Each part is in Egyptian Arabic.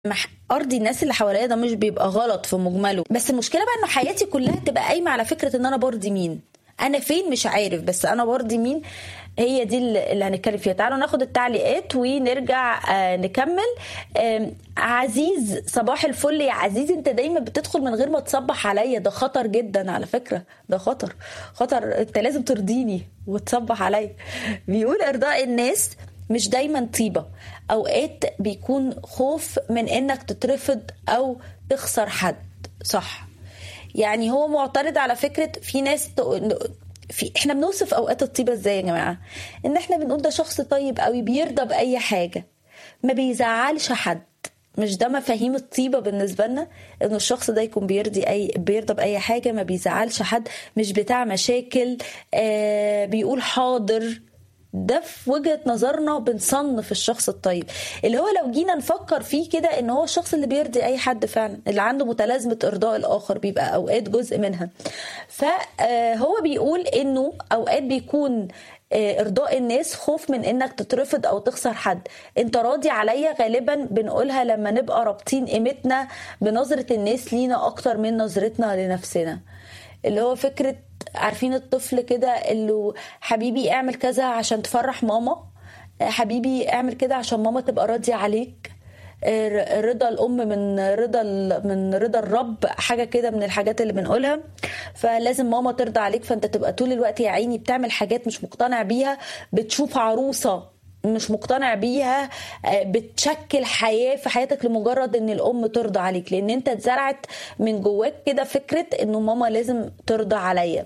مح... ارضي الناس اللي حواليا ده مش بيبقى غلط في مجمله بس المشكله بقى انه حياتي كلها تبقى قايمه على فكره ان انا برضي مين انا فين مش عارف بس انا برضي مين هي دي اللي هنتكلم فيها تعالوا ناخد التعليقات ونرجع آه نكمل آه عزيز صباح الفل يا عزيز انت دايما بتدخل من غير ما تصبح عليا ده خطر جدا على فكره ده خطر خطر انت لازم ترضيني وتصبح عليا بيقول ارضاء الناس مش دايما طيبة أوقات بيكون خوف من إنك تترفض أو تخسر حد صح يعني هو معترض على فكرة في ناس في احنا بنوصف اوقات الطيبه ازاي يا جماعه ان احنا بنقول ده شخص طيب قوي بيرضى باي حاجه ما بيزعلش حد مش ده مفاهيم الطيبه بالنسبه لنا ان الشخص ده يكون بيرضي اي بيرضى باي حاجه ما بيزعلش حد مش بتاع مشاكل آه بيقول حاضر ده في وجهه نظرنا بنصنف الشخص الطيب اللي هو لو جينا نفكر فيه كده ان هو الشخص اللي بيرضي اي حد فعلا اللي عنده متلازمه ارضاء الاخر بيبقى اوقات جزء منها فهو بيقول انه اوقات بيكون ارضاء الناس خوف من انك تترفض او تخسر حد انت راضي عليا غالبا بنقولها لما نبقى رابطين قيمتنا بنظره الناس لينا اكتر من نظرتنا لنفسنا اللي هو فكره عارفين الطفل كده اللي حبيبي اعمل كذا عشان تفرح ماما حبيبي اعمل كده عشان ماما تبقى راضيه عليك رضا الام من رضا من رضا الرب حاجه كده من الحاجات اللي بنقولها فلازم ماما ترضى عليك فانت تبقى طول الوقت يا عيني بتعمل حاجات مش مقتنع بيها بتشوف عروسه مش مقتنع بيها بتشكل حياه في حياتك لمجرد ان الام ترضى عليك لان انت اتزرعت من جواك كده فكره انه ماما لازم ترضى عليا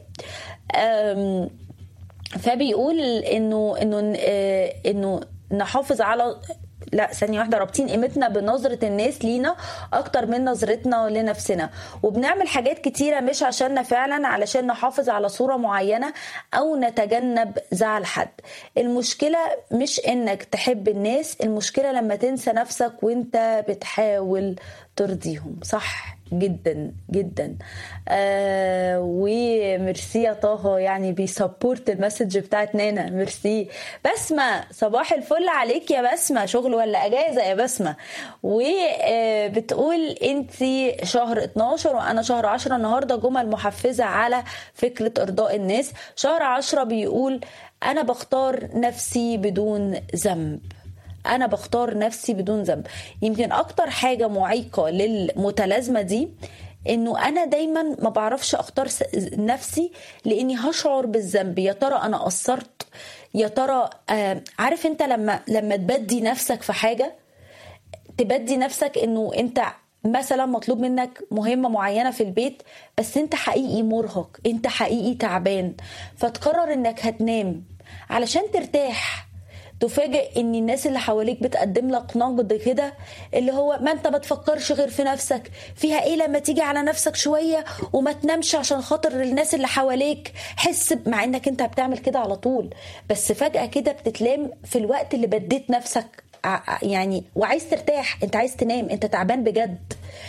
فبيقول انه انه انه نحافظ على لا ثانية واحدة رابطين قيمتنا بنظرة الناس لينا أكتر من نظرتنا لنفسنا وبنعمل حاجات كتيرة مش عشاننا فعلا علشان نحافظ على صورة معينة أو نتجنب زعل حد المشكلة مش إنك تحب الناس المشكلة لما تنسى نفسك وإنت بتحاول ترضيهم صح جدا جدا آه وميرسي يا طه يعني بيسبورت المسج بتاعت نانا ميرسي بسمة صباح الفل عليك يا بسمة شغل ولا اجازة يا بسمة وبتقول انت شهر 12 وانا شهر 10 النهاردة جمل محفزة على فكرة ارضاء الناس شهر 10 بيقول انا بختار نفسي بدون ذنب انا بختار نفسي بدون ذنب يمكن اكتر حاجه معيقه للمتلازمه دي انه انا دايما ما بعرفش اختار نفسي لاني هشعر بالذنب يا ترى انا قصرت يا ترى آه عارف انت لما لما تبدي نفسك في حاجه تبدي نفسك انه انت مثلا مطلوب منك مهمة معينة في البيت بس انت حقيقي مرهق انت حقيقي تعبان فتقرر انك هتنام علشان ترتاح تفاجئ ان الناس اللي حواليك بتقدم لك نقد كده اللي هو ما انت ما تفكرش غير في نفسك فيها ايه لما تيجي على نفسك شويه وما تنامش عشان خاطر الناس اللي حواليك حس مع انك انت بتعمل كده على طول بس فجاه كده بتتلام في الوقت اللي بديت نفسك يعني وعايز ترتاح انت عايز تنام انت تعبان بجد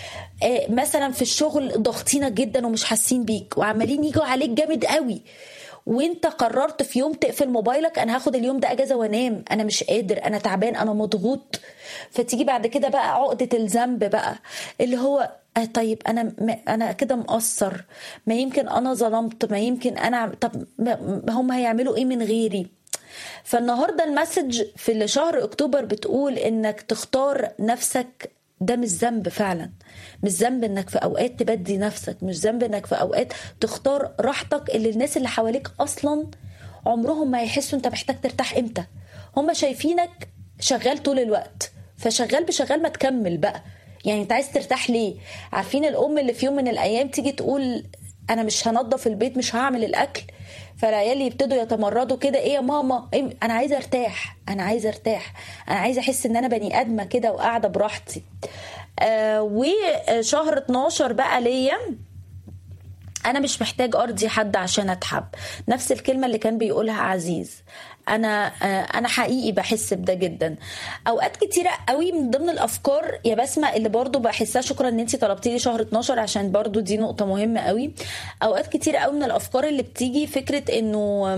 مثلا في الشغل ضاغطينك جدا ومش حاسين بيك وعمالين يجوا عليك جامد قوي وانت قررت في يوم تقفل موبايلك انا هاخد اليوم ده اجازه وانام انا مش قادر انا تعبان انا مضغوط فتيجي بعد كده بقى عقده الذنب بقى اللي هو آه طيب انا انا كده مقصر ما يمكن انا ظلمت ما يمكن انا طب هم هيعملوا ايه من غيري فالنهارده المسج في شهر اكتوبر بتقول انك تختار نفسك ده مش ذنب فعلا مش ذنب انك في اوقات تبدي نفسك مش ذنب انك في اوقات تختار راحتك اللي الناس اللي حواليك اصلا عمرهم ما هيحسوا انت محتاج ترتاح امتى هم شايفينك شغال طول الوقت فشغال بشغال ما تكمل بقى يعني انت عايز ترتاح ليه عارفين الام اللي في يوم من الايام تيجي تقول انا مش هنضف البيت مش هعمل الاكل فالعيال يبتدوا يتمردوا كده ايه يا ماما إيه؟ انا عايزه ارتاح انا عايزه ارتاح انا عايزه احس ان انا بني ادمه كده وقاعده براحتي آه وشهر 12 بقى ليا انا مش محتاج ارضي حد عشان اتحب نفس الكلمه اللي كان بيقولها عزيز انا انا حقيقي بحس بده جدا اوقات كتيره قوي من ضمن الافكار يا بسمه اللي برضو بحسها شكرا ان انت طلبتي لي شهر 12 عشان برضو دي نقطه مهمه قوي اوقات كتيره قوي من الافكار اللي بتيجي فكره انه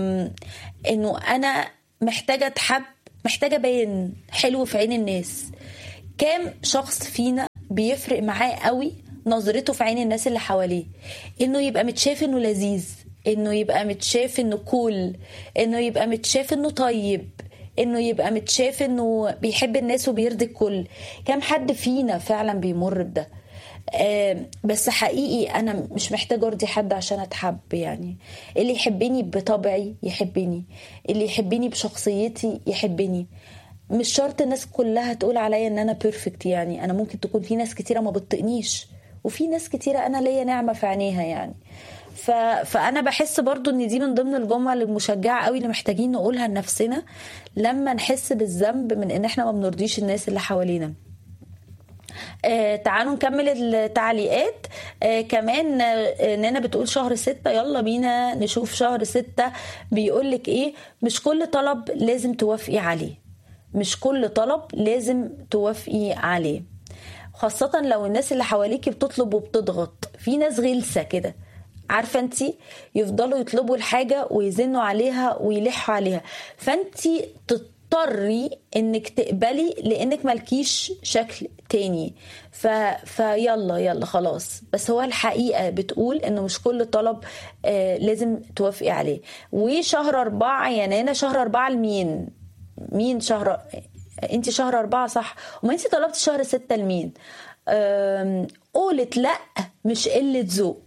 انه انا محتاجه اتحب محتاجه ابين حلو في عين الناس كام شخص فينا بيفرق معاه قوي نظرته في عين الناس اللي حواليه انه يبقى متشاف انه لذيذ انه يبقى متشاف انه كول انه يبقى متشاف انه طيب انه يبقى متشاف انه بيحب الناس وبيرضي الكل كم حد فينا فعلا بيمر بده آه بس حقيقي انا مش محتاجه ارضي حد عشان اتحب يعني اللي يحبني بطبعي يحبني اللي يحبني بشخصيتي يحبني مش شرط الناس كلها تقول عليا ان انا بيرفكت يعني انا ممكن تكون في ناس كتيره ما بتطقنيش وفي ناس كتيره انا ليا نعمه في عينيها يعني ف... فانا بحس برضو ان دي من ضمن الجمل المشجعه قوي اللي محتاجين نقولها لنفسنا لما نحس بالذنب من ان احنا ما بنرضيش الناس اللي حوالينا آه تعالوا نكمل التعليقات آه كمان آه نانا بتقول شهر ستة يلا بينا نشوف شهر ستة بيقولك ايه مش كل طلب لازم توافقي عليه مش كل طلب لازم توافقي عليه خاصة لو الناس اللي حواليكي بتطلب وبتضغط في ناس غلسة كده عارفة انت يفضلوا يطلبوا الحاجة ويزنوا عليها ويلحوا عليها فانت تضطري انك تقبلي لانك مالكيش شكل تاني ف... فيلا يلا خلاص بس هو الحقيقة بتقول انه مش كل طلب آه لازم توافقي عليه وشهر اربعة يا نانا شهر اربعة لمين مين شهر انت شهر اربعة صح وما انت طلبت شهر ستة لمين قولت لا مش قلة ذوق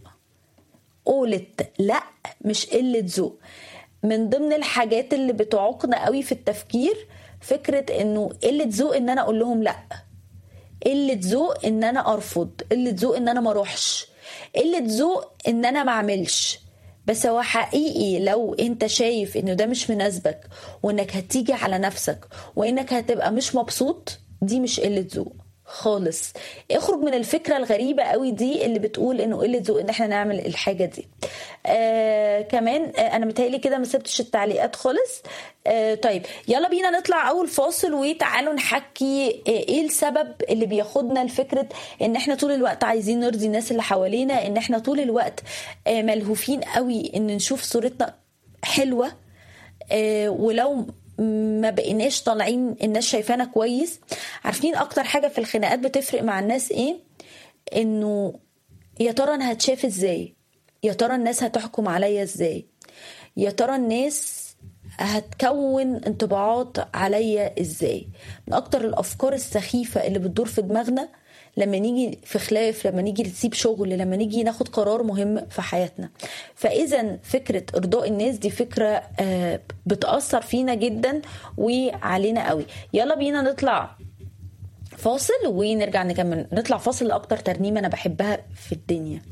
قولت لا مش قلة ذوق من ضمن الحاجات اللي بتعوقنا قوي في التفكير فكرة انه قلة ذوق ان انا اقول لهم لا قلة ذوق ان انا ارفض قلة ذوق ان انا ما اروحش قلة ذوق ان انا ما اعملش بس هو حقيقي لو انت شايف انه ده مش مناسبك وانك هتيجي على نفسك وانك هتبقى مش مبسوط دي مش قلة ذوق خالص اخرج من الفكره الغريبه قوي دي اللي بتقول انه قله ذوق ان احنا نعمل الحاجه دي آه كمان آه انا متهيألي كده ما سبتش التعليقات خالص آه طيب يلا بينا نطلع اول فاصل وتعالوا نحكي آه ايه السبب اللي بياخدنا لفكره ان احنا طول الوقت عايزين نرضي الناس اللي حوالينا ان احنا طول الوقت آه ملهوفين قوي ان نشوف صورتنا حلوه آه ولو ما بقيناش طالعين الناس شايفانا كويس عارفين اكتر حاجه في الخناقات بتفرق مع الناس ايه انه يا ترى انا هتشاف ازاي يا ترى الناس هتحكم عليا ازاي يا ترى الناس هتكون انطباعات عليا ازاي من اكتر الافكار السخيفه اللي بتدور في دماغنا لما نيجي في خلاف لما نيجي نسيب شغل لما نيجي ناخد قرار مهم في حياتنا فاذا فكره ارضاء الناس دي فكره بتاثر فينا جدا وعلينا قوي يلا بينا نطلع فاصل ونرجع نكمل نطلع فاصل لاكتر ترنيمه انا بحبها في الدنيا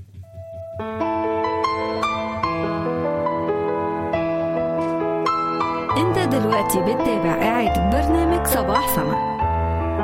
انت دلوقتي بتتابع قاعد برنامج صباح سما